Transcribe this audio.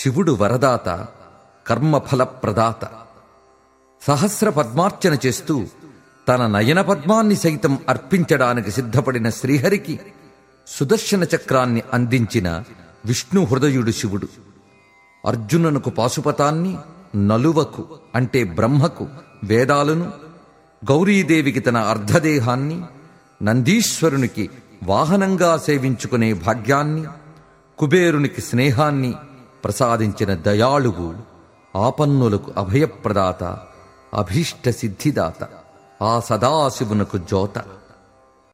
శివుడు వరదాత కర్మఫల ప్రదాత సహస్ర పద్మార్చన చేస్తూ తన నయన పద్మాన్ని సైతం అర్పించడానికి సిద్ధపడిన శ్రీహరికి సుదర్శన చక్రాన్ని అందించిన విష్ణు హృదయుడు శివుడు అర్జునునకు పాశుపతాన్ని నలువకు అంటే బ్రహ్మకు వేదాలను గౌరీదేవికి తన అర్ధదేహాన్ని నందీశ్వరునికి వాహనంగా సేవించుకునే భాగ్యాన్ని కుబేరునికి స్నేహాన్ని ప్రసాదించిన దయాళువు ఆపన్నులకు అభయప్రదాత అభీష్ట సిద్ధిదాత ఆ సదాశివునకు జోత